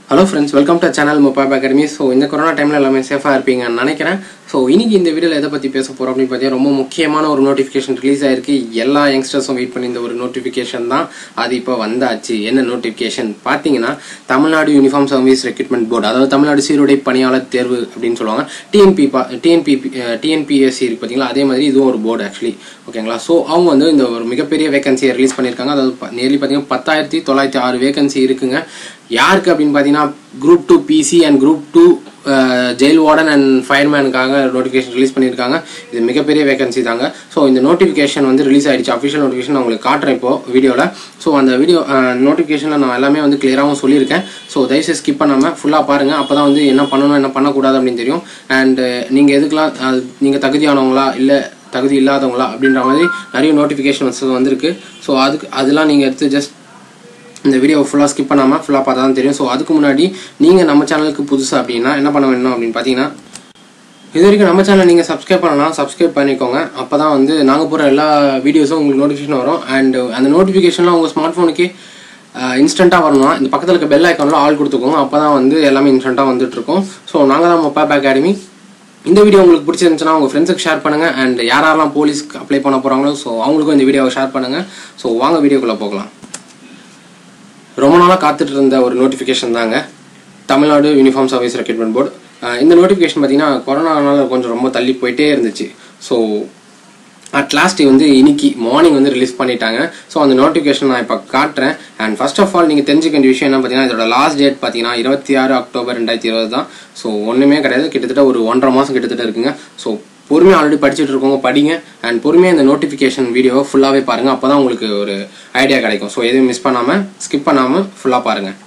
hello friends welcome to channel mobile academy so இந்த corona டைமில் எல்லாமே சேஃபாக இருப்பீங்கன்னு நினைக்கிறேன் ஸோ இன்னைக்கு இந்த வீடியோவில் எதை பற்றி பேச போகிறோம் அப்படின்னு பார்த்தீங்கன்னா ரொம்ப முக்கியமான ஒரு நோட்டிஃபிகேஷன் ரிலீஸ் ஆயிருக்கு எல்லா யங்ஸ்டர்ஸும் வெயிட் பண்ணி இந்த ஒரு நோட்டிஃபிகேஷன் தான் அது இப்போ வந்தாச்சு என்ன நோட்டிஃபிகேஷன் பார்த்தீங்கன்னா Tamil Nadu uniform service recruitment board அதாவது தமிழ்நாடு சீருடை பணியாளர் தேர்வு அப்படின்னு சொல்லுவாங்க டிஎன்பி டிஎன்பி டிஎன்பிஎஸ்சி இருக்கு பார்த்தீங்களா அதே மாதிரி இதுவும் ஒரு போர்டு ஆக்சுவலி ஓகேங்களா ஸோ அவங்க வந்து இந்த ஒரு மிகப்பெரிய வேகன்சியை ரிலீஸ் பண்ணியிருக்காங்க அதாவது நியர்லி பார்த்தீங்கன்னா பத்தாயிரத்தி தொள்ளாயிரத்தி ஆறு வேகன்சி இருக்குங்க யாருக்கு அப்படின்னு பார்த்தீங்கன்னா group two PC and group two jail warden and ஃபயர்மேனுக்காக நோட்டிஃபிகேஷன் ரிலீஸ் பண்ணியிருக்காங்க இது மிகப்பெரிய வேகன்சி தாங்க ஸோ இந்த நோட்டிஃபிகேஷன் வந்து ரிலீஸ் ஆயிடுச்சு அஃபிஷியல் நோட்டிஃபிகேஷன் உங்களுக்கு காட்டுறேன் இப்போ வீடியோவில் ஸோ அந்த வீடியோ நோட்டிஃபிகேஷனில் நான் எல்லாமே வந்து கிளியராகவும் சொல்லியிருக்கேன் ஸோ தயவுசெய்து ஸ்கிப் பண்ணாமல் ஃபுல்லாக பாருங்கள் அப்போ தான் வந்து என்ன பண்ணணும் என்ன பண்ணக்கூடாது அப்படின்னு தெரியும் அண்ட் நீங்கள் எதுக்கெலாம் நீங்கள் தகுதியானவங்களா இல்லை தகுதி இல்லாதவங்களா அப்படின்ற மாதிரி நிறைய நோட்டிஃபிகேஷன்ஸ் வந்திருக்கு ஸோ அதுக்கு அதெல்லாம் நீங்கள் எடுத்து ஜஸ்ட் இந்த வீடியோ ஃபுல்லாக ஸ்கிப் பண்ணாமல் ஃபுல்லாக பார்த்தா தான் தெரியும் ஸோ அதுக்கு முன்னாடி நீங்கள் நம்ம சேனலுக்கு புதுசு அப்படின்னா என்ன பண்ண வேணும் அப்படின்னு பார்த்தீங்கன்னா இது வரைக்கும் நம்ம சேனல் நீங்கள் சப்ஸ்கிரைப் பண்ணலாம் சப்ஸ்கிரைப் பண்ணிக்கோங்க அப்போ தான் வந்து நாங்கள் போகிற எல்லா வீடியோஸும் உங்களுக்கு நோட்டிஃபிகேஷன் வரும் அண்ட் அந்த நோட்டிஃபிகேஷன்லாம் உங்கள் ஸ்மார்ட் ஃபோனுக்கு இன்ஸ்டண்ட்டாக வரணும்னா இந்த பக்கத்தில் இருக்க பெல் ஐக்கானில் ஆள் கொடுத்துக்கோங்க அப்போ தான் வந்து எல்லாமே இன்ஸ்டண்ட்டாக வந்துட்டு இருக்கும் ஸோ நாங்கள் தான் மொபைல் அகாடமி இந்த வீடியோ உங்களுக்கு பிடிச்சிருந்துச்சுன்னா உங்கள் ஃப்ரெண்ட்ஸுக்கு ஷேர் பண்ணுங்கள் அண்ட் யாரெல்லாம் போலீஸ்க்கு அப்ளை பண்ண போகிறாங்களோ ஸோ அவங்களுக்கும் இந்த வீடியோவை ஷேர் பண்ணுங்கள் ஸோ வாங்க வீடியோக்குள்ளே போகலாம் ரொம்ப நாளாக காத்துட்டு இருந்த ஒரு நோட்டிஃபிகேஷன் தாங்க Tamil Nadu uniform service recruitment board இந்த நோட்டிஃபிகேஷன் பார்த்தீங்கன்னா கொரோனானால கொஞ்சம் ரொம்ப தள்ளி போயிட்டே இருந்துச்சு ஸோ அட் லாஸ்ட் வந்து இன்னைக்கு மார்னிங் வந்து ரிலீஸ் பண்ணிட்டாங்க ஸோ அந்த நோட்டிஃபிகேஷன் நான் இப்போ காட்டுறேன் அண்ட் ஃபர்ஸ்ட் ஆஃப் ஆல் நீங்கள் தெரிஞ்சுக்க வேண்டிய விஷயம் என்ன பார்த்தீங்கன்னா இதோட லாஸ்ட் டேட் பார்த்தீங்கன்னா இருபத்தி ஆறு அக்டோபர் ரெண்டாயிரத்தி இருபது தான் ஸோ ஒன்றுமே கிடையாது கிட்டத்தட்ட ஒரு ஒன்றரை மாதம் கிட்டத்தட்ட இருக்குங்க ஸோ பொறுமையாக ஆல்ரெடி படிச்சுட்டு இருக்கவங்க படிங்க அண்ட் பொறுமையாக இந்த நோட்டிஃபிகேஷன் வீடியோவை ஃபுல்லாகவே பாருங்கள் அப்போ தான் உங்களுக்கு ஒரு ஐடியா கிடைக்கும் ஸோ எதுவும் மிஸ் பண்ணாமல் ஸ்கிப் பண்ணாமல் ஃபுல்லாக பாருங்கள்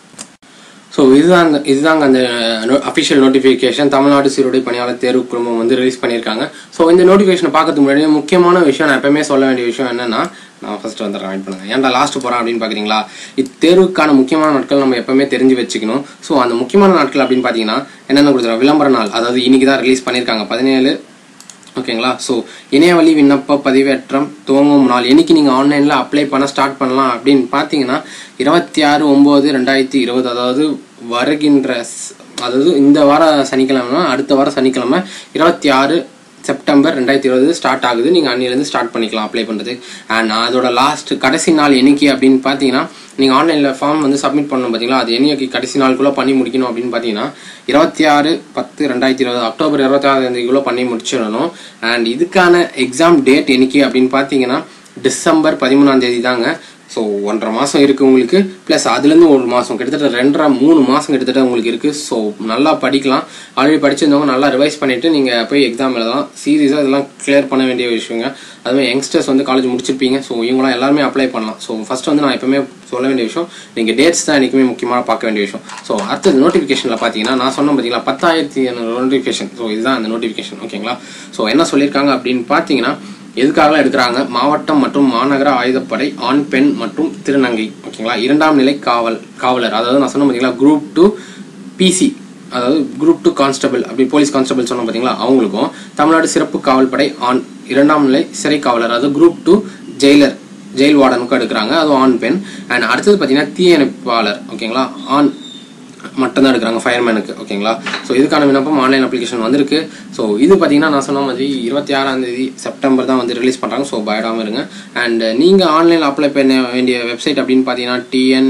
ஸோ இதுதான் அந்த இதுதாங்க அந்த அஃபிஷியல் நோட்டிஃபிகேஷன் தமிழ்நாடு சீருடை பணியாளர் தேர்வு குழுமம் வந்து ரிலீஸ் பண்ணியிருக்காங்க ஸோ இந்த நோட்டிஃபிகேஷனை பார்க்கறதுக்கு முன்னாடி முக்கியமான விஷயம் நான் எப்பவுமே சொல்ல வேண்டிய விஷயம் என்னன்னா நான் ஃபர்ஸ்ட் வந்து வெயிட் பண்ணுங்க ஏன்டா லாஸ்ட் போகிறேன் அப்படின்னு பார்க்குறீங்களா இத்தேர்வுக்கான முக்கியமான நாட்கள் நம்ம எப்பவுமே தெரிஞ்சு வச்சுக்கணும் ஸோ அந்த முக்கியமான நாட்கள் அப்படின்னு பார்த்தீங்கன்னா என்னென்ன கொடுத்துருவோம் விளம்பர நாள் அதாவது இன்னைக்கு தான் ரிலீஸ் பண்ணியிருக்காங்க பதினேழு ஓகேங்களா ஸோ இணையவழி விண்ணப்ப பதிவேற்றம் துவங்கும் நாள் என்னைக்கு நீங்கள் ஆன்லைனில் அப்ளை பண்ண ஸ்டார்ட் பண்ணலாம் அப்படின்னு பார்த்தீங்கன்னா இருபத்தி ஆறு ஒம்பது ரெண்டாயிரத்தி இருபது அதாவது வருகின்ற அதாவது இந்த வார சனிக்கிழமை அடுத்த வார சனிக்கிழமை இருபத்தி ஆறு செப்டம்பர் ரெண்டாயிரத்தி இருபது ஸ்டார்ட் ஆகுது நீங்கள் அன்னிலேருந்து ஸ்டார்ட் பண்ணிக்கலாம் அப்ளை பண்ணுறது அண்ட் அதோட லாஸ்ட் கடைசி நாள் என்னைக்கு அப்படின்னு பார்த்தீங்கன்னா நீங்கள் ஆன்லைனில் ஃபார்ம் வந்து சப்மிட் பண்ணணும் பார்த்தீங்களா அது என்னைக்கு கடைசி நாளுக்குள்ளே பண்ணி முடிக்கணும் அப்படின்னு பார்த்தீங்கன்னா இருபத்தி ஆறு பத்து ரெண்டாயிரத்தி இருபது அக்டோபர் இருபத்தி ஆறாம் தேதிக்குள்ளே பண்ணி முடிச்சிடணும் அண்ட் இதுக்கான எக்ஸாம் டேட் என்னைக்கு அப்படின்னு பார்த்தீங்கன்னா டிசம்பர் பதிமூணாம் தேதி தாங்க ஸோ ஒன்றரை மாதம் இருக்குது உங்களுக்கு ப்ளஸ் அதுலேருந்து ஒரு மாதம் கிட்டத்தட்ட ரெண்டரை மூணு மாதம் கிட்டத்தட்ட உங்களுக்கு இருக்குது ஸோ நல்லா படிக்கலாம் ஆல்ரெடி படிச்சிருந்தவங்க நல்லா ரிவைஸ் பண்ணிவிட்டு நீங்கள் போய் எக்ஸாம் எழுதலாம் சீரியஸாக இதெல்லாம் கிளியர் பண்ண வேண்டிய விஷயங்க அதுவே யங்ஸ்டர்ஸ் வந்து காலேஜ் முடிச்சிருப்பீங்க ஸோ இவங்களாம் எல்லாருமே அப்ளை பண்ணலாம் ஸோ ஃபஸ்ட் வந்து நான் எப்பவுமே சொல்ல வேண்டிய விஷயம் நீங்கள் டேட்ஸ் தான் என்றைக்குமே முக்கியமாக பார்க்க வேண்டிய விஷயம் ஸோ அடுத்தது நோட்டிஃபிகேஷனில் பார்த்தீங்கன்னா நான் சொன்ன பார்த்தீங்களா பத்தாயிரத்தி நோட்டிஃபிகேஷன் ஸோ இதுதான் அந்த நோட்டிஃபிகேஷன் ஓகேங்களா ஸோ என்ன சொல்லியிருக்காங்க அப்படின்னு பார்த்தீங்கன்னா எதுக்காக எடுக்கிறாங்க மாவட்டம் மற்றும் மாநகர ஆயுதப்படை ஆண் பெண் மற்றும் திருநங்கை ஓகேங்களா இரண்டாம் நிலை காவல் காவலர் அதாவது நான் சொன்ன பார்த்தீங்களா குரூப் டூ பிசி அதாவது குரூப் டூ கான்ஸ்டபிள் அப்படி போலீஸ் கான்ஸ்டபிள் சொன்னோம் பார்த்தீங்களா அவங்களுக்கும் தமிழ்நாடு சிறப்பு காவல்படை ஆண் இரண்டாம் நிலை சிறை காவலர் அதாவது குரூப் டூ ஜெயிலர் ஜெயில் வார்டனுக்கும் எடுக்கிறாங்க அதுவும் ஆண் பெண் அண்ட் அடுத்தது பார்த்தீங்கன்னா தீயணைப்பாளர் ஓகேங்களா ஆண் மட்டும்தான் எடுக்கிறாங்க ஃபயர்மேனுக்கு ஓகேங்களா ஸோ இதுக்கான விண்ணப்பம் ஆன்லைன் அப்ளிகேஷன் வந்திருக்கு ஸோ இது பார்த்தீங்கன்னா நான் சொன்ன மாதிரி இருபத்தி ஆறாம் தேதி செப்டம்பர் தான் வந்து ரிலீஸ் பண்ணுறாங்க ஸோ பயடாமல் இருங்க அண்ட் நீங்கள் ஆன்லைனில் அப்ளை பண்ண வேண்டிய வெப்சைட் அப்படின்னு பார்த்தீங்கன்னா TN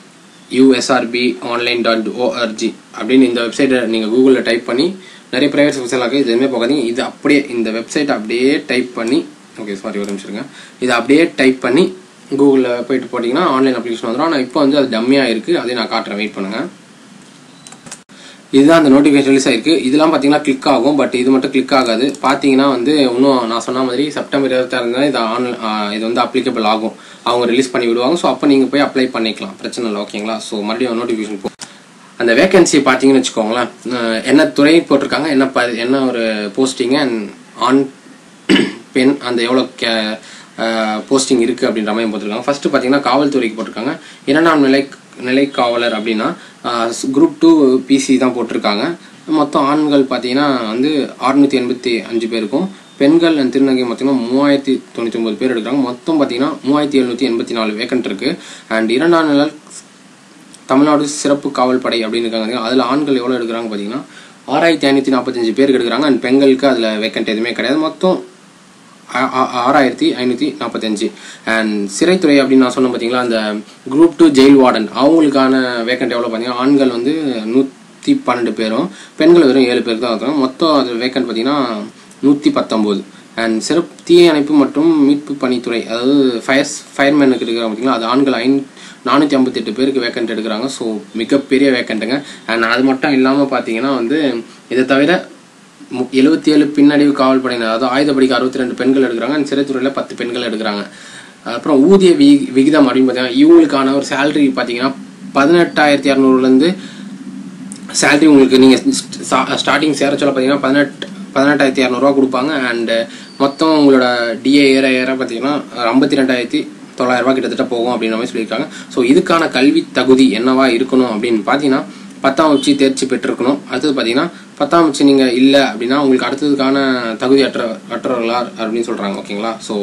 USRB online dot ORG அப்படின்னு இந்த வெப்சைட்டை நீங்கள் கூகுளில் டைப் பண்ணி நிறைய ப்ரைவேட் வெப்சைட் இருக்குது எதுவுமே போகாதீங்க இது அப்படியே இந்த வெப்சைட் அப்படியே டைப் பண்ணி ஓகே சாரி ஒரு நிமிஷம் இருங்க இதை அப்படியே டைப் பண்ணி கூகுளில் போயிட்டு போட்டிங்கன்னா ஆன்லைன் அப்ளிகேஷன் வந்துடும் ஆனால் இப்போ வந்து அது டம்மியாக இருக்குது அதே நான் காட்டுறேன் வெயிட் பண்ணுங்கள் இதுதான் அந்த நோட்டிஃபிகேஷன் ரிலீஸ் ஆயிருக்கு இதெல்லாம் பார்த்தீங்கன்னா கிளிக் ஆகும் பட் இது மட்டும் கிளிக் ஆகாது பார்த்தீங்கன்னா வந்து இன்னும் நான் சொன்ன மாதிரி செப்டம்பர் இருபத்தாறு தான் இது ஆன் இது வந்து அப்ளிகபிள் ஆகும் அவங்க ரிலீஸ் பண்ணி விடுவாங்க ஸோ அப்போ நீங்கள் போய் அப்ளை பண்ணிக்கலாம் பிரச்சனை இல்லை ஓகேங்களா ஸோ மறுபடியும் நோட்டிஃபிகேஷன் போ அந்த வேகன்சி பார்த்தீங்கன்னு வச்சுக்கோங்களேன் என்ன துறை போட்டிருக்காங்க என்ன ப என்ன ஒரு போஸ்டிங் அண்ட் ஆன் பெண் அந்த எவ்வளோ கே போஸ்டிங் இருக்குது அப்படின்ற மாதிரி போட்டிருக்காங்க ஃபர்ஸ்ட் பார்த்தீங்கன்னா காவல்துறைக்கு போட்டிருக்காங்க இரண்டாம் நிலை நிலை காவலர் அப்படின்னா குரூப் டூ பிசி தான் போட்டிருக்காங்க மொத்தம் ஆண்கள் பார்த்தீங்கன்னா வந்து அறுநூத்தி எண்பத்தி அஞ்சு பேருக்கும் பெண்கள் and திருநங்கை பார்த்தீங்கன்னா மூவாயிரத்தி தொண்ணூற்றி ஒன்பது பேர் எடுக்கிறாங்க மொத்தம் பார்த்தீங்கன்னா மூவாயிரத்தி எழுநூற்றி எண்பத்தி நாலு வேக்கன்ட் இருக்கு அண்ட் இரண்டாம் நிலை தமிழ்நாடு சிறப்பு காவல் படை அப்படின்னு இருக்காங்க அதில் ஆண்கள் எவ்வளோ எடுக்கிறாங்க பார்த்தீங்கன்னா ஆறாயிரத்தி ஐநூற்றி நாற்பத்தஞ்சு பேருக்கு எடுக்கிறாங்க அண்ட் பெண்களுக்கு அதில் வேக்கண்ட் எதுவுமே கிடையாது மொத்தம் ஆ- ஆ- ஆறாயிரத்தி ஐநூற்றி நாற்பத்தஞ்சு அண்ட் சிறைத்துறை அப்படின்னு நான் சொன்னேன் பார்த்தீங்களா அந்த குரூப் டூ ஜெயில் வார்டன் அவங்களுக்கான வேக்கண்ட் எவ்வளோ பார்த்தீங்கன்னா ஆண்கள் வந்து நூற்றி பன்னெண்டு பேரும் பெண்கள் வெறும் ஏழு பேருக்கு தான் இருக்காங்க மொத்தம் அது வேக்கண்ட் பார்த்தீங்கன்னா நூற்றி பத்தொம்போது அண்ட் சிறப்பு தீய அணைப்பு மற்றும் மீட்பு பணித்துறை அதாவது ஃபயர்ஸ் ஃபயர்மேனுக்கு இருக்கிறாங்க பார்த்தீங்களா அது ஆண்கள் ஐநூ நானூற்றி ஐம்பத்தெட்டு பேருக்கு வேக்கண்ட் எடுக்கிறாங்க ஸோ மிகப்பெரிய வேக்கண்ட்டுங்க அண்ட் அது மட்டும் இல்லாமல் பார்த்தீங்கன்னா வந்து இதை தவிர எழுபத்தி ஏழு பின்னடைவு காவல் படையினர் அதாவது ஆயுதப்படிக்கு அறுபத்தி ரெண்டு பெண்கள் எடுக்கிறாங்க and சிறைத்துறையில் பத்து பெண்கள் எடுக்கிறாங்க அப்புறம் ஊதிய வி விகிதம் அப்படின்னு பார்த்தீங்கன்னா இவங்களுக்கான ஒரு சேலரி பார்த்தீங்கன்னா பதினெட்டாயிரத்தி இரநூறுலேருந்து சேலரி உங்களுக்கு நீங்கள் ஸ்டார்டிங் சேர சொல்ல பார்த்தீங்கன்னா பதினெட்டு பதினெட்டாயிரத்தி இரநூறுவா கொடுப்பாங்க அண்டு மொத்தம் உங்களோட டிஏ ஏற ஏற பார்த்தீங்கன்னா ஐம்பத்தி ரெண்டாயிரத்தி தொள்ளாயிரரூபா கிட்டத்தட்ட போகும் அப்படின்ற மாதிரி சொல்லியிருக்காங்க ஸோ இதுக்கான கல்வி தகுதி என்னவா இருக்கணும் அப்படின்னு பார்த்தீங்கன்னா பத்தாம் வச்சு தேர்ச்சி பெற்றிருக்கணும் அடுத்தது பார்த்தீங்கன்னா பத்தாம் வச்சு நீங்கள் இல்லை அப்படின்னா உங்களுக்கு அடுத்ததுக்கான தகுதி அற்ற அற்றவர்களா அப்படின்னு சொல்கிறாங்க ஓகேங்களா ஸோ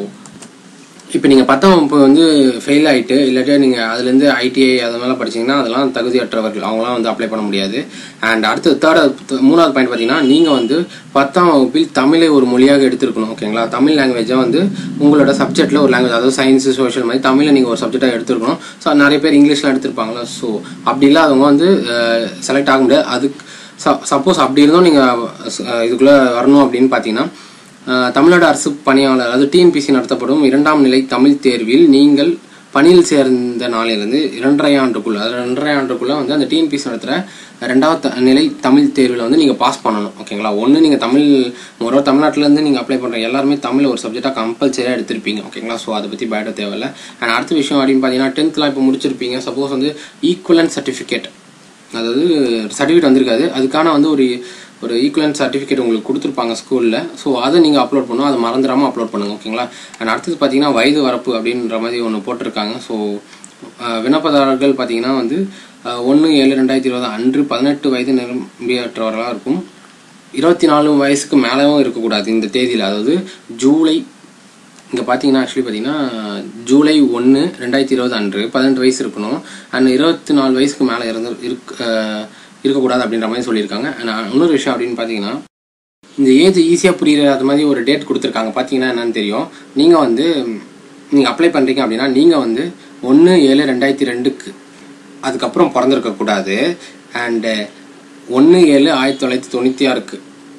இப்போ நீங்கள் பத்தாம் வகுப்பு வந்து ஃபெயில் ஆகிட்டு இல்லாட்டி நீங்கள் அதுலேருந்து ஐடிஐ அது மாதிரிலாம் படிச்சீங்கன்னா அதெல்லாம் தகுதியற்றவர்கள் அவங்களாம் வந்து அப்ளை பண்ண முடியாது அண்ட் அடுத்து தேர்ட் மூணாவது பாயிண்ட் பார்த்தீங்கன்னா நீங்கள் வந்து பத்தாம் வகுப்பில் தமிழை ஒரு மொழியாக எடுத்திருக்கணும் ஓகேங்களா தமிழ் லாங்குவேஜை வந்து உங்களோட சப்ஜெக்ட்டில் ஒரு லாங்குவேஜ் அதாவது சயின்ஸ் சோஷியல் மாதிரி தமிழை நீங்கள் ஒரு சப்ஜெக்டாக எடுத்திருக்கணும் ஸோ நிறைய பேர் இங்கிலீஷ்லாம் எடுத்திருப்பாங்களா ஸோ அப்படி இல்லாதவங்க வந்து செலக்ட் ஆக முடியாது அதுக்கு சப்போஸ் அப்படி இருந்தும் நீங்கள் இதுக்குள்ளே வரணும் அப்படின்னு பார்த்தீங்கன்னா அஹ், தமிழ்நாடு அரசு பணியாளர் அதாவது டிஎன்பிசி நடத்தப்படும் இரண்டாம் நிலை தமிழ் தேர்வில் நீங்கள் பணியில் சேர்ந்த நாளிலிருந்து இரண்டரை ஆண்டுக்குள்ள அதாவது ரெண்டரை ஆண்டுக்குள்ள வந்து அந்த டிஎன்பிசி நடத்துகிற ரெண்டாவது த- நிலை தமிழ் தேர்வில் வந்து நீங்கள் பாஸ் பண்ணணும் ஓகேங்களா ஒன்று நீங்கள் தமிழ் ஒரு தமிழ்நாட்டிலேருந்து நீங்கள் அப்ளை பண்ணுற எல்லாருமே தமிழ் ஒரு சப்ஜெக்டாக கம்பல்சரியாக எடுத்திருப்பீங்க ஓகேங்களா ஸோ அதை பற்றி பயப்பட தேவையில்ல அண்ட் அடுத்த விஷயம் அப்படின்னு பார்த்தீங்கன்னா டென்த்லாம் இப்போ முடிச்சிருப்பீங்க சப்போஸ் வந்து ஈக்குவலன்ட் சர்டிஃபிகேட் அதாவது சர்டிஃபிகேட் வந்திருக்காது அதுக்கான வந்து ஒரு ஒரு ஈக்குவலன்ட் சர்டிஃபிகேட் உங்களுக்கு கொடுத்துருப்பாங்க ஸ்கூலில் ஸோ அதை நீங்கள் அப்லோட் பண்ணணும் அதை மறந்துடாமல் அப்லோட் பண்ணுங்க ஓகேங்களா அண்ட் அடுத்தது பார்த்தீங்கன்னா வயது வரப்பு அப்படின்ற மாதிரி ஒன்று போட்டிருக்காங்க ஸோ விண்ணப்பதாரர்கள் பார்த்தீங்கன்னா வந்து ஒன்று ஏழு ரெண்டாயிரத்தி இருபது அன்று பதினெட்டு வயது நிரம்பியற்றவர்களாக இருக்கும் இருபத்தி நாலு வயசுக்கு மேலேயும் இருக்கக்கூடாது இந்த தேதியில் அதாவது ஜூலை இங்கே பார்த்தீங்கன்னா ஆக்சுவலி பார்த்தீங்கன்னா ஜூலை ஒன்று ரெண்டாயிரத்தி இருபது அன்று பதினெட்டு வயசு இருக்கணும் அண்ட் இருபத்தி நாலு வயசுக்கு மேலே இருந்து இருக்க அஹ், இருக்கக்கூடாது அப்படின்ற மாதிரி சொல்லியிருக்காங்க அண்ட் இன்னொரு விஷயம் அப்படின்னு பார்த்தீங்கன்னா இந்த ஏஜ் ஈஸியாக புரியுற அது மாதிரி ஒரு டேட் கொடுத்துருக்காங்க பார்த்தீங்கன்னா என்னன்னு தெரியும் நீங்கள் வந்து நீங்கள் அப்ளை பண்ணுறீங்க அப்படின்னா நீங்கள் வந்து ஒன்று ஏழு ரெண்டாயிரத்தி ரெண்டுக்கு அதுக்கப்புறம் பிறந்திருக்கக்கூடாது அண்டு ஒன்று ஏழு ஆயிரத்தி தொள்ளாயிரத்தி தொண்ணூற்றி ஆறுக்கு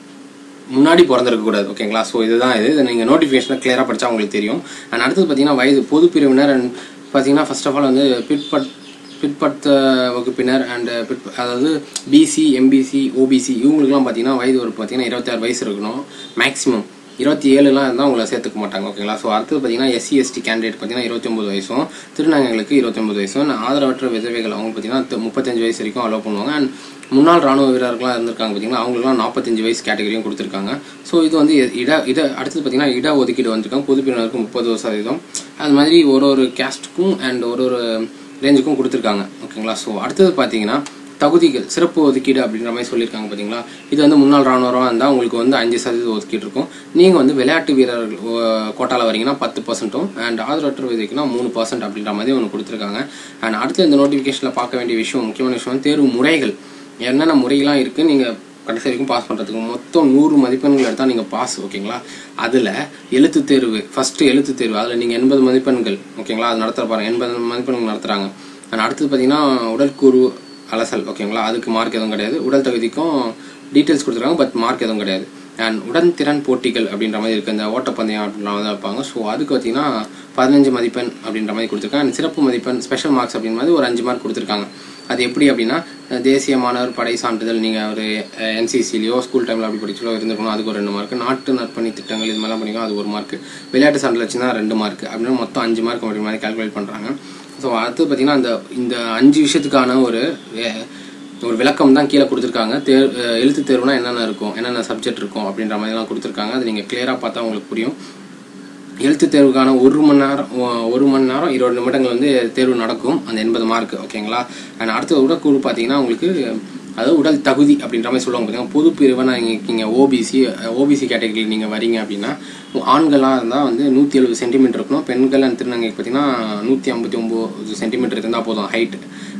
முன்னாடி பிறந்திருக்க கூடாது ஓகேங்களா ஸோ இதுதான் இது இதை நீங்கள் நோட்டிஃபிகேஷனை கிளியராக படிச்சா உங்களுக்கு தெரியும் அண்ட் அடுத்தது பார்த்தீங்கன்னா வயது பொது பிரிவினர் அண்ட் பார்த்தீங்கன்னா ஃபர்ஸ்ட் ஆஃப் ஆல் வந்து பிற்பட் பிற்படுத்த வகுப்பினர் அண்ட் பிற்ப அதாவது பிசி எம்பிசி ஓபிசி இவங்களுக்குலாம் பார்த்தீங்கன்னா வயது ஒரு பார்த்தீங்கன்னா இருபத்தாறு வயசு இருக்கணும் மேக்ஸிமம் இருபத்தி ஏழுலாம் இருந்தால் உங்களை சேர்த்துக்க மாட்டாங்க ஓகேங்களா ஸோ அடுத்தது பார்த்தீங்கன்னா எஸ்சி எஸ்டி கேண்டிடேட் பார்த்தீங்கன்னா இருபத்தி ஒம்பது வயசும் திருநங்கைகளுக்கு இருபத்தி ஒம்பது வயசும் and ஆதரவற்ற விதவைகள் அவங்க பார்த்தீங்கன்னா த- முப்பத்தஞ்சு வயசு வரைக்கும் அலோவ் பண்ணுவாங்க அண்ட் முன்னாள் ராணுவ வீரர்களாக இருந்திருக்காங்க பார்த்தீங்கன்னா அவங்களுக்குலாம் நாற்பத்தஞ்சு வயசு கேட்டகரியும் கொடுத்துருக்காங்க ஸோ இது வந்து இட இட அடுத்தது பார்த்தீங்கன்னா இட ஒதுக்கீடு வந்திருக்காங்க பொது பிரிவினருக்கு முப்பது சதவீதம் அது மாதிரி ஒரு ஒரு கேஸ்ட்டுக்கும் அண்ட் ஒரு ஒரு ரேஞ்சுக்கும் கொடுத்துருக்காங்க ஓகேங்களா ஸோ அடுத்தது பார்த்தீங்கன்னா தகுதிகள் சிறப்பு ஒதுக்கீடு அப்படின்ற மாதிரி சொல்லியிருக்காங்க பார்த்தீங்களா இது வந்து முன்னாள் ராணுவராக இருந்தால் உங்களுக்கு வந்து அஞ்சு சதவீதம் ஒதுக்கீடு இருக்கும் நீங்கள் வந்து விளையாட்டு வீரர்கள் கோட்டாவில் வரீங்கன்னா பத்து பர்சன்ட்டும் அண்ட் ஆதரவற்ற விதைக்குன்னா மூணு பர்சன்ட் அப்படின்ற மாதிரி ஒன்று கொடுத்துருக்காங்க அண்ட் அடுத்து இந்த நோட்டிஃபிகேஷனில் பார்க்க வேண்டிய விஷயம் முக்கியமான விஷயம் வந்து தேர்வு முறைகள் என்னென்ன முறைகள்லாம் இருக்குது நீங்கள் கடைசி வரைக்கும் பாஸ் பண்ணுறதுக்கு மொத்தம் நூறு மதிப்பெண்கள் எடுத்தால் நீங்கள் பாஸ் ஓகேங்களா அதில் எழுத்து தேர்வு ஃபஸ்ட்டு எழுத்து தேர்வு அதில் நீங்கள் எண்பது மதிப்பெண்கள் ஓகேங்களா அது நடத்துகிற பாருங்க எண்பது மதிப்பெண்கள் நடத்துகிறாங்க அண்ட் அடுத்தது பார்த்தீங்கன்னா உடற்கூறு அலசல் ஓகேங்களா அதுக்கு மார்க் எதுவும் கிடையாது உடல் தகுதிக்கும் டீட்டெயில்ஸ் கொடுத்துருக்காங்க பட் மார்க் எதுவும் கிடையாது அண்ட் உடன்திறன் போட்டிகள் அப்படின்ற மாதிரி இருக்குது இந்த ஓட்டப்பந்தயம் அப்படின்ற மாதிரி தான் இருப்பாங்க ஸோ அதுக்கு பார்த்தீங்கன்னா பதினஞ்சு மதிப்பெண் அப்படின்ற மாதிரி கொடுத்துருக்காங்க அண்ட் சிறப்பு மதிப்பெண் ஸ்பெஷல் மார்க்ஸ் அப்படின்ற மாதிரி ஒரு அஞ்சு மார்க் கொடுத்துருக்காங்க அது எப்படி அப்படின்னா அஹ் தேசிய மாணவர் படை சான்றிதழ் நீங்கள் ஒரு என்சிசிலையோ ஸ்கூல் டைமில் அப்படி படிச்சோ இருந்திருக்கணும் அதுக்கு ஒரு ரெண்டு மார்க் நாட்டு நற்பணி திட்டங்கள் இது மாதிரிலாம் பண்ணிக்கோ அது ஒரு மார்க் விளையாட்டு சான்றிதழ் வச்சுன்னா ரெண்டு மார்க் அப்படின்னு மொத்தம் அஞ்சு மார்க் அப்படி மாதிரி கால்குலேட் பண்ணுறாங்க ஸோ அடுத்து பார்த்தீங்கன்னா அந்த இந்த அஞ்சு விஷயத்துக்கான ஒரு அஹ், ஒரு விளக்கம் தான் கீழே கொடுத்துருக்காங்க தேர் அஹ், எழுத்து தேர்வுனா என்னென்ன இருக்கும் என்னென்ன சப்ஜெக்ட் இருக்கும் அப்படின்ற மாதிரிலாம் கொடுத்துருக்காங்க அது நீங்கள் கிளியராக பார்த்தா உங்களுக்கு புரியும் எழுத்து தேர்வுக்கான ஒரு மணி நேரம் ஒ- ஒரு மணி நேரம் இருபது நிமிடங்கள் வந்து தேர்வு நடக்கும் அந்த எண்பது மார்க் ஓகேங்களா அண்ட் அடுத்த உடற்கூறு பார்த்தீங்கன்னா உங்களுக்கு அதாவது உடல் தகுதி அப்படின்ற மாதிரி சொல்லுவாங்க பார்த்தீங்கன்னா பொது பிரிவாக நீங்கள் இருக்கீங்க ஓபிசி ஓபிசி கேட்டகரி நீங்கள் வரீங்க அப்படின்னா ஆண்களாக இருந்தால் வந்து நூற்றி எழுபது சென்டிமீட்டர் இருக்கணும் பெண்கள் அண்ட் திருநங்கைக்கு பார்த்தீங்கன்னா நூற்றி ஐம்பத்தி ஒம்பது சென்டிமீட்டர் இருந்தால் போதும் ஹைட்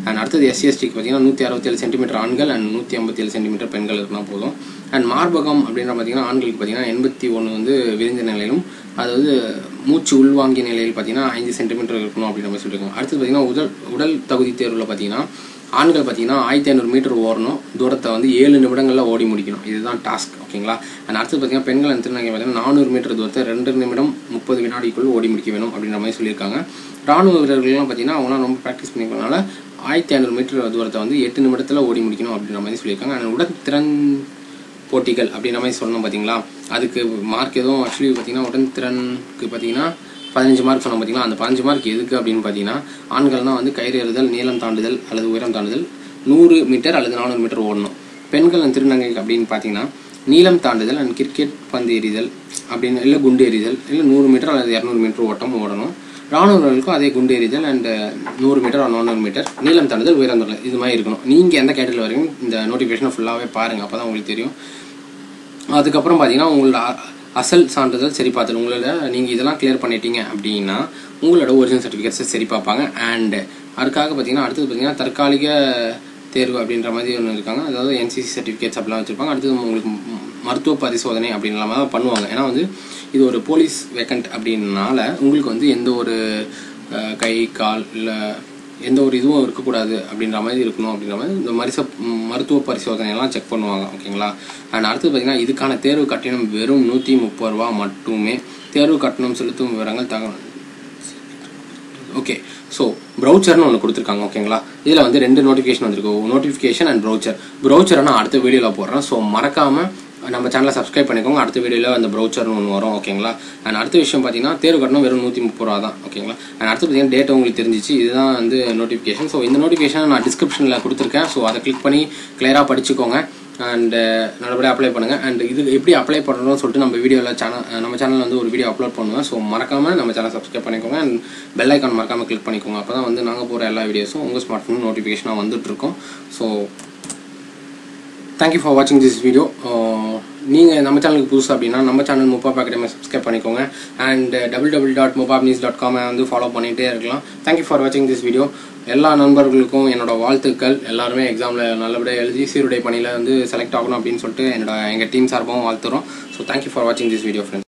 அண்ட் அடுத்தது எஸ்சிஎஸ்டிக்கு பார்த்தீங்கன்னா நூற்றி அறுபத்தேழு சென்டிமீட்டர் ஆண்கள் அண்ட் நூற்றி ஐம்பத்தேழு சென்டிமீட்டர் பெண்கள் இருந்தால் போதும் அண்ட் மார்பகம் அப்படின்ற பார்த்தீங்கன்னா ஆண்களுக்கு பார்த்தீங்கன்னா எண்பத்தி ஒன்று வந்து விரிந்த நிலையிலும் அதாவது மூச்சு உள்வாங்கிய நிலையில் பார்த்தீங்கன்னா ஐந்து சென்டிமீட்டர் இருக்கணும் அப்படின்ற மாதிரி சொல்லியிருக்காங்க அடுத்தது பார்த்தீங்கன்னா உடல் உடல் தகுதி தேர்வில் பார்த்தீங்கன்னா ஆண்கள் பார்த்தீங்கன்னா ஆயிரத்தி ஐநூறு மீட்டர் ஓடணும் தூரத்தை வந்து ஏழு நிமிடங்களில் ஓடி முடிக்கணும் இதுதான் டாஸ்க் ஓகேங்களா அண்ட் அடுத்து பார்த்தீங்கன்னா பெண்கள் and திருநங்கை பார்த்தீங்கன்னா நானூறு மீட்டர் தூரத்தை ரெண்டு நிமிடம் முப்பது வினாடிக்குள் ஓடி முடிக்க வேணும் அப்படின்ற மாதிரி சொல்லியிருக்காங்க ராணுவ வீரர்கள்லாம் பார்த்தீங்கன்னா அவங்களாம் ரொம்ப ப்ராக்டிஸ் பண்ணிக்கிறதுனால ஆயிரத்தி ஐநூறு மீட்டர் தூரத்தை வந்து எட்டு நிமிடத்தில் ஓடி முடிக்கணும் அப்படின்ற மாதிரி சொல்லியிருக்காங்க அண்ட் உடற்திறன் போட்டிகள் அப்படின்ற மாதிரி சொன்னோம் பார்த்தீங்களா அதுக்கு மார்க் எதுவும் ஆக்சுவலி பார்த்தீங்கன்னா உடன்திறனுக்கு பார்த்தீங்கன்னா பதினஞ்சு மார்க் சொன்னோம் பார்த்தீங்களா அந்த பதினஞ்சு மார்க் எதுக்கு அப்படின்னு பார்த்தீங்கன்னா ஆண்கள்னா வந்து கயிறு எறிதல் நீளம் தாண்டுதல் அல்லது உயரம் தாண்டுதல் நூறு மீட்டர் அல்லது நானூறு மீட்டர் ஓடணும் பெண்கள் and திருநங்கை அப்படின்னு பார்த்தீங்கன்னா நீளம் தாண்டுதல் அண்ட் கிரிக்கெட் பந்து எறிதல் அப்படின்னு இல்லை குண்டு எறிதல் இல்லை நூறு மீட்டர் அல்லது இரநூறு மீட்டர் ஓட்டம் ஓடணும் ராணுவர்களுக்கும் அதே குண்டு எறிதல் அண்ட் நூறு மீட்டர் நானூறு மீட்டர் நீளம் தாண்டுதல் உயரம் தாண்டுதல் இது மாதிரி இருக்கணும் நீங்கள் எந்த கேட்டரியில் வரீங்க இந்த நோட்டிஃபிகேஷனை ஃபுல்லாகவே பாருங்கள் அப்போ தான் உங்களுக்கு தெரியும் அதுக்கப்புறம் பார்த்தீங்கன்னா உங்களோட அ- அசல் சான்றிதழ் சரி பார்த்தல் உங்களோட நீங்கள் இதெல்லாம் கிளியர் பண்ணிட்டீங்க அப்படின்னா உங்களோட ஒரிஜினல் சர்டிஃபிகேட்ஸை சரி பார்ப்பாங்க அண்ட் அதுக்காக பார்த்தீங்கன்னா அடுத்தது பார்த்தீங்கன்னா தற்காலிக தேர்வு அப்படின்ற மாதிரி ஒன்று இருக்காங்க அதாவது என்சிசி சர்டிஃபிகேட்ஸ் அப்படிலாம் வச்சுருப்பாங்க அடுத்தது உங்களுக்கு ம- மருத்துவ பரிசோதனை அப்படின்லாம் தான் பண்ணுவாங்க ஏன்னா வந்து இது ஒரு போலீஸ் வேக்கண்ட் அப்படின்னால உங்களுக்கு வந்து எந்த ஒரு அஹ், கை கால் இல்லை எந்த ஒரு இதுவும் இருக்கக்கூடாது அப்படின்ற மாதிரி இருக்கணும் அப்படின்ற மாதிரி இந்த மரிச ம், மருத்துவ பரிசோதனையெல்லாம் செக் பண்ணுவாங்க ஓகேங்களா அண்ட் அடுத்து பார்த்தீங்கன்னா இதுக்கான தேர்வு கட்டணம் வெறும் நூற்றி முப்பது ரூபா மட்டுமே தேர்வு கட்டணம் செலுத்தும் விவரங்கள் தகவல் ஓகே ஸோ ப்ரௌச்சர்னு ஒன்று கொடுத்துருக்காங்க ஓகேங்களா இதில் வந்து ரெண்டு நோட்டிஃபிகேஷன் வந்திருக்கு நோட்டிஃபிகேஷன் அண்ட் ப்ரௌச்சர் ப்ரௌச்சரை நான் அடுத்த வீடியோவில் போடுறேன் ஸோ மறக்காமல் நம்ம சேனலை சப்ஸ்கிரைப் பண்ணிக்கோங்க அடுத்த வீடியோவில் அந்த ப்ரௌச்சர்னு ஒன்று வரும் ஓகேங்களா அண்ட் அடுத்த விஷயம் பார்த்தீங்கன்னா தேர்வு கட்டணம் வெறும் நூற்றி முப்பது ரூபா தான் ஓகேங்களா அண்ட் அடுத்து பார்த்தீங்கன்னா டேட் உங்களுக்கு தெரிஞ்சிச்சு இதுதான் வந்து நோட்டிஃபிகேஷன் ஸோ இந்த நோட்டிஃபிகேஷன் நான் டிஸ்கிரிப்ஷனில் கொடுத்துருக்கேன் ஸோ அதை கிளிக் பண்ணி கிளியராக படிச்சுக்கோங்க அண்ட் நல்லபடியாக அப்ளை பண்ணுங்கள் அண்ட் இது எப்படி அப்ளை பண்ணணும்னு சொல்லிட்டு நம்ம வீடியோவில் சேனல் நம்ம சேனலில் வந்து ஒரு வீடியோ அப்லோட் பண்ணுவேன் ஸோ மறக்காமல் நம்ம சேனல் சப்ஸ்கிரைப் பண்ணிக்கோங்க அண்ட் பெல் ஐக்கான் மறக்காமல் கிளிக் பண்ணிக்கோங்க அப்போ தான் வந்து நாங்கள் போகிற எல்லா வீடியோஸும் உங்கள் ஸ்மார்ட் ஃபோன் நோட்டிஃபிகேஷனாக வந்துட்டுருக்கோம் ஸோ தேங்க்யூ ஃபார் வாட்சிங் திஸ் வீடியோ நீங்கள் நம்ம சேனலுக்கு புதுசு அப்படின்னா நம்ம சேனல் முப்பாப் அகாடமி சப்ஸ்கிரைப் பண்ணிக்கோங்க அண்ட் டபுள் டபுள் டாட் முப்பாப் நியூஸ் டாட் காமை வந்து ஃபாலோ பண்ணிகிட்டே இருக்கலாம் தேங்க்யூ ஃபார் வாட்சிங் திஸ் வீடியோ எல்லா நண்பர்களுக்கும் என்னோட வாழ்த்துக்கள் எல்லாருமே எக்ஸாமில் நல்லபடியாக எழுதி சீருடை பணியில் வந்து செலக்ட் ஆகணும் அப்படின்னு சொல்லிட்டு என்னோட எங்கள் டீம் சார்பாகவும் வாழ்த்துறோம் ஸோ தேங்க்யூ ஃபார் வாட்சிங் திஸ் வீடியோ ஃப்ரெண்ட்ஸ்